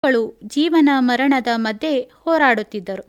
ಮಕ್ಕಳು ಜೀವನ ಮರಣದ ಮಧ್ಯೆ ಹೋರಾಡುತ್ತಿದ್ದರು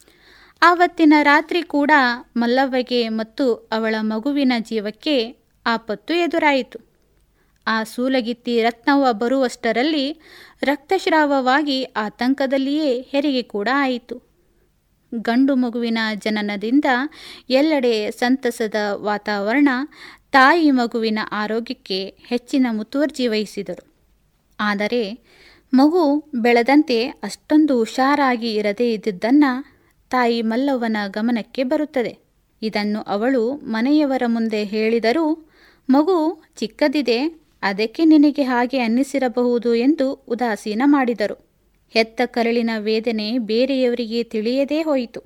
ಆವತ್ತಿನ ರಾತ್ರಿ ಕೂಡ ಮಲ್ಲವ್ವಗೆ ಮತ್ತು ಅವಳ ಮಗುವಿನ ಜೀವಕ್ಕೆ ಆಪತ್ತು ಎದುರಾಯಿತು ಆ ಸೂಲಗಿತ್ತಿ ರತ್ನವ್ವ ಬರುವಷ್ಟರಲ್ಲಿ ರಕ್ತಸ್ರಾವವಾಗಿ ಆತಂಕದಲ್ಲಿಯೇ ಹೆರಿಗೆ ಕೂಡ ಆಯಿತು ಗಂಡು ಮಗುವಿನ ಜನನದಿಂದ ಎಲ್ಲೆಡೆ ಸಂತಸದ ವಾತಾವರಣ ತಾಯಿ ಮಗುವಿನ ಆರೋಗ್ಯಕ್ಕೆ ಹೆಚ್ಚಿನ ಮುತುವರ್ಜಿ ವಹಿಸಿದರು ಆದರೆ ಮಗು ಬೆಳೆದಂತೆ ಅಷ್ಟೊಂದು ಹುಷಾರಾಗಿ ಇರದೇ ಇದ್ದುದನ್ನು ತಾಯಿ ಮಲ್ಲವ್ವನ ಗಮನಕ್ಕೆ ಬರುತ್ತದೆ ಇದನ್ನು ಅವಳು ಮನೆಯವರ ಮುಂದೆ ಹೇಳಿದರೂ ಮಗು ಚಿಕ್ಕದಿದೆ ಅದಕ್ಕೆ ನಿನಗೆ ಹಾಗೆ ಅನ್ನಿಸಿರಬಹುದು ಎಂದು ಉದಾಸೀನ ಮಾಡಿದರು ಹೆತ್ತ ಕರಳಿನ ವೇದನೆ ಬೇರೆಯವರಿಗೆ ತಿಳಿಯದೇ ಹೋಯಿತು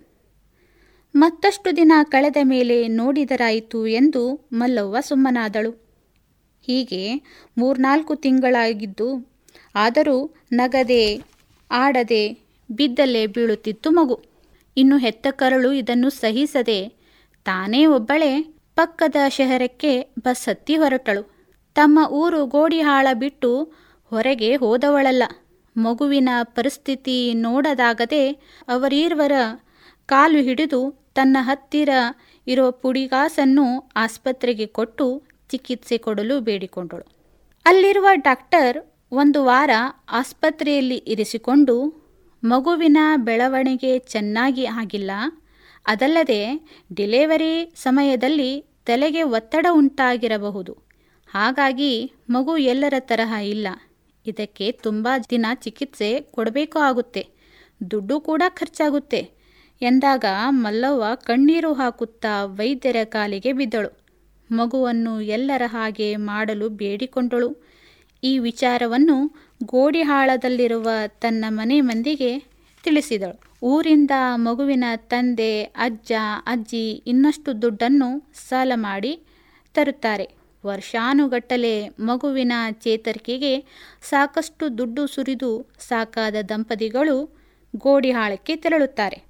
ಮತ್ತಷ್ಟು ದಿನ ಕಳೆದ ಮೇಲೆ ನೋಡಿದರಾಯಿತು ಎಂದು ಮಲ್ಲವ್ವ ಸುಮ್ಮನಾದಳು ಹೀಗೆ ಮೂರ್ನಾಲ್ಕು ತಿಂಗಳಾಗಿದ್ದು ಆದರೂ ನಗದೆ ಆಡದೆ ಬಿದ್ದಲ್ಲೇ ಬೀಳುತ್ತಿತ್ತು ಮಗು ಇನ್ನು ಹೆತ್ತ ಕರಳು ಇದನ್ನು ಸಹಿಸದೆ ತಾನೇ ಒಬ್ಬಳೇ ಪಕ್ಕದ ಶಹರಕ್ಕೆ ಬಸ್ ಹತ್ತಿ ಹೊರಟಳು ತಮ್ಮ ಊರು ಗೋಡಿಹಾಳ ಬಿಟ್ಟು ಹೊರಗೆ ಹೋದವಳಲ್ಲ ಮಗುವಿನ ಪರಿಸ್ಥಿತಿ ನೋಡದಾಗದೆ ಅವರೀರ್ವರ ಕಾಲು ಹಿಡಿದು ತನ್ನ ಹತ್ತಿರ ಇರೋ ಪುಡಿಗಾಸನ್ನು ಆಸ್ಪತ್ರೆಗೆ ಕೊಟ್ಟು ಚಿಕಿತ್ಸೆ ಕೊಡಲು ಬೇಡಿಕೊಂಡಳು ಅಲ್ಲಿರುವ ಡಾಕ್ಟರ್ ಒಂದು ವಾರ ಆಸ್ಪತ್ರೆಯಲ್ಲಿ ಇರಿಸಿಕೊಂಡು ಮಗುವಿನ ಬೆಳವಣಿಗೆ ಚೆನ್ನಾಗಿ ಆಗಿಲ್ಲ ಅದಲ್ಲದೆ ಡಿಲೆವರಿ ಸಮಯದಲ್ಲಿ ತಲೆಗೆ ಒತ್ತಡ ಉಂಟಾಗಿರಬಹುದು ಹಾಗಾಗಿ ಮಗು ಎಲ್ಲರ ತರಹ ಇಲ್ಲ ಇದಕ್ಕೆ ತುಂಬ ದಿನ ಚಿಕಿತ್ಸೆ ಕೊಡಬೇಕು ಆಗುತ್ತೆ ದುಡ್ಡು ಕೂಡ ಖರ್ಚಾಗುತ್ತೆ ಎಂದಾಗ ಮಲ್ಲವ್ವ ಕಣ್ಣೀರು ಹಾಕುತ್ತಾ ವೈದ್ಯರ ಕಾಲಿಗೆ ಬಿದ್ದಳು ಮಗುವನ್ನು ಎಲ್ಲರ ಹಾಗೆ ಮಾಡಲು ಬೇಡಿಕೊಂಡಳು ಈ ವಿಚಾರವನ್ನು ಗೋಡಿಹಾಳದಲ್ಲಿರುವ ತನ್ನ ಮನೆ ಮಂದಿಗೆ ತಿಳಿಸಿದಳು ಊರಿಂದ ಮಗುವಿನ ತಂದೆ ಅಜ್ಜ ಅಜ್ಜಿ ಇನ್ನಷ್ಟು ದುಡ್ಡನ್ನು ಸಾಲ ಮಾಡಿ ತರುತ್ತಾರೆ ವರ್ಷಾನುಗಟ್ಟಲೆ ಮಗುವಿನ ಚೇತರಿಕೆಗೆ ಸಾಕಷ್ಟು ದುಡ್ಡು ಸುರಿದು ಸಾಕಾದ ದಂಪತಿಗಳು ಗೋಡಿಹಾಳಕ್ಕೆ ತೆರಳುತ್ತಾರೆ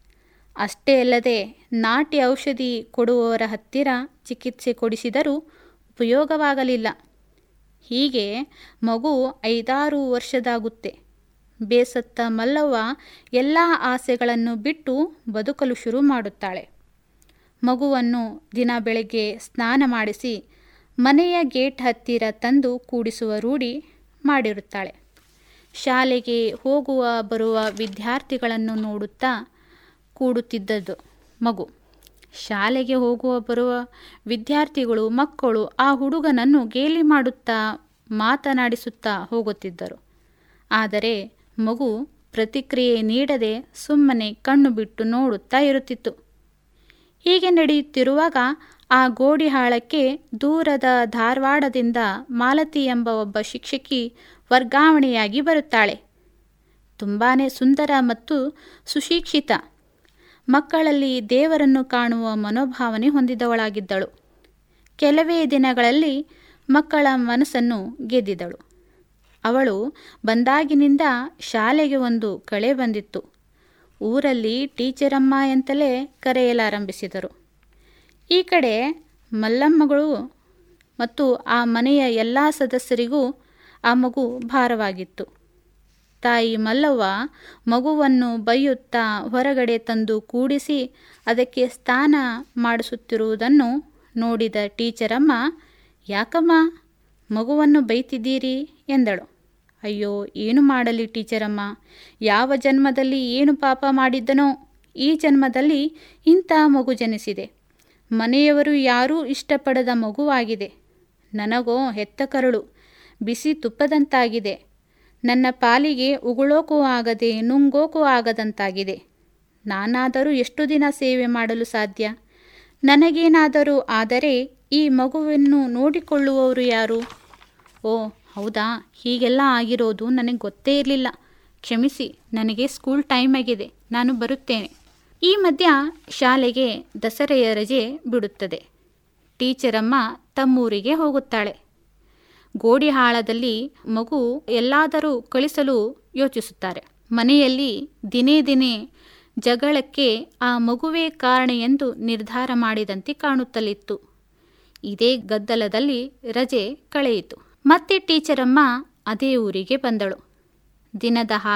ಅಷ್ಟೇ ಅಲ್ಲದೆ ನಾಟಿ ಔಷಧಿ ಕೊಡುವವರ ಹತ್ತಿರ ಚಿಕಿತ್ಸೆ ಕೊಡಿಸಿದರೂ ಉಪಯೋಗವಾಗಲಿಲ್ಲ ಹೀಗೆ ಮಗು ಐದಾರು ವರ್ಷದಾಗುತ್ತೆ ಬೇಸತ್ತ ಮಲ್ಲವ್ವ ಎಲ್ಲ ಆಸೆಗಳನ್ನು ಬಿಟ್ಟು ಬದುಕಲು ಶುರು ಮಾಡುತ್ತಾಳೆ ಮಗುವನ್ನು ದಿನ ಬೆಳಗ್ಗೆ ಸ್ನಾನ ಮಾಡಿಸಿ ಮನೆಯ ಗೇಟ್ ಹತ್ತಿರ ತಂದು ಕೂಡಿಸುವ ರೂಢಿ ಮಾಡಿರುತ್ತಾಳೆ ಶಾಲೆಗೆ ಹೋಗುವ ಬರುವ ವಿದ್ಯಾರ್ಥಿಗಳನ್ನು ನೋಡುತ್ತಾ ಕೂಡುತ್ತಿದ್ದದ್ದು ಮಗು ಶಾಲೆಗೆ ಹೋಗುವ ಬರುವ ವಿದ್ಯಾರ್ಥಿಗಳು ಮಕ್ಕಳು ಆ ಹುಡುಗನನ್ನು ಗೇಲಿ ಮಾಡುತ್ತಾ ಮಾತನಾಡಿಸುತ್ತಾ ಹೋಗುತ್ತಿದ್ದರು ಆದರೆ ಮಗು ಪ್ರತಿಕ್ರಿಯೆ ನೀಡದೆ ಸುಮ್ಮನೆ ಕಣ್ಣು ಬಿಟ್ಟು ನೋಡುತ್ತಾ ಇರುತ್ತಿತ್ತು ಹೀಗೆ ನಡೆಯುತ್ತಿರುವಾಗ ಆ ಗೋಡಿಹಾಳಕ್ಕೆ ದೂರದ ಧಾರವಾಡದಿಂದ ಮಾಲತಿ ಎಂಬ ಒಬ್ಬ ಶಿಕ್ಷಕಿ ವರ್ಗಾವಣೆಯಾಗಿ ಬರುತ್ತಾಳೆ ತುಂಬಾ ಸುಂದರ ಮತ್ತು ಸುಶಿಕ್ಷಿತ ಮಕ್ಕಳಲ್ಲಿ ದೇವರನ್ನು ಕಾಣುವ ಮನೋಭಾವನೆ ಹೊಂದಿದವಳಾಗಿದ್ದಳು ಕೆಲವೇ ದಿನಗಳಲ್ಲಿ ಮಕ್ಕಳ ಮನಸ್ಸನ್ನು ಗೆದ್ದಿದಳು ಅವಳು ಬಂದಾಗಿನಿಂದ ಶಾಲೆಗೆ ಒಂದು ಕಳೆ ಬಂದಿತ್ತು ಊರಲ್ಲಿ ಟೀಚರಮ್ಮ ಎಂತಲೇ ಕರೆಯಲಾರಂಭಿಸಿದರು ಈ ಕಡೆ ಮಲ್ಲಮ್ಮಗಳು ಮತ್ತು ಆ ಮನೆಯ ಎಲ್ಲ ಸದಸ್ಯರಿಗೂ ಆ ಮಗು ಭಾರವಾಗಿತ್ತು ತಾಯಿ ಮಲ್ಲವ್ವ ಮಗುವನ್ನು ಬೈಯುತ್ತಾ ಹೊರಗಡೆ ತಂದು ಕೂಡಿಸಿ ಅದಕ್ಕೆ ಸ್ನಾನ ಮಾಡಿಸುತ್ತಿರುವುದನ್ನು ನೋಡಿದ ಟೀಚರಮ್ಮ ಯಾಕಮ್ಮ ಮಗುವನ್ನು ಬೈತಿದ್ದೀರಿ ಎಂದಳು ಅಯ್ಯೋ ಏನು ಮಾಡಲಿ ಟೀಚರಮ್ಮ ಯಾವ ಜನ್ಮದಲ್ಲಿ ಏನು ಪಾಪ ಮಾಡಿದ್ದನೋ ಈ ಜನ್ಮದಲ್ಲಿ ಇಂಥ ಮಗು ಜನಿಸಿದೆ ಮನೆಯವರು ಯಾರೂ ಇಷ್ಟಪಡದ ಮಗುವಾಗಿದೆ ನನಗೋ ಹೆತ್ತ ಕರಳು ಬಿಸಿ ತುಪ್ಪದಂತಾಗಿದೆ ನನ್ನ ಪಾಲಿಗೆ ಉಗುಳೋಕೂ ಆಗದೆ ನುಂಗೋಕೂ ಆಗದಂತಾಗಿದೆ ನಾನಾದರೂ ಎಷ್ಟು ದಿನ ಸೇವೆ ಮಾಡಲು ಸಾಧ್ಯ ನನಗೇನಾದರೂ ಆದರೆ ಈ ಮಗುವನ್ನು ನೋಡಿಕೊಳ್ಳುವವರು ಯಾರು ಓ ಹೌದಾ ಹೀಗೆಲ್ಲ ಆಗಿರೋದು ನನಗೆ ಗೊತ್ತೇ ಇರಲಿಲ್ಲ ಕ್ಷಮಿಸಿ ನನಗೆ ಸ್ಕೂಲ್ ಟೈಮ್ ಆಗಿದೆ ನಾನು ಬರುತ್ತೇನೆ ಈ ಮಧ್ಯ ಶಾಲೆಗೆ ದಸರೆಯ ರಜೆ ಬಿಡುತ್ತದೆ ಟೀಚರಮ್ಮ ತಮ್ಮೂರಿಗೆ ಹೋಗುತ್ತಾಳೆ ಗೋಡಿಹಾಳದಲ್ಲಿ ಮಗು ಎಲ್ಲಾದರೂ ಕಳಿಸಲು ಯೋಚಿಸುತ್ತಾರೆ ಮನೆಯಲ್ಲಿ ದಿನೇ ದಿನೇ ಜಗಳಕ್ಕೆ ಆ ಮಗುವೇ ಕಾರಣ ಎಂದು ನಿರ್ಧಾರ ಮಾಡಿದಂತೆ ಕಾಣುತ್ತಲಿತ್ತು ಇದೇ ಗದ್ದಲದಲ್ಲಿ ರಜೆ ಕಳೆಯಿತು ಮತ್ತೆ ಟೀಚರಮ್ಮ ಅದೇ ಊರಿಗೆ ಬಂದಳು ದಿನದ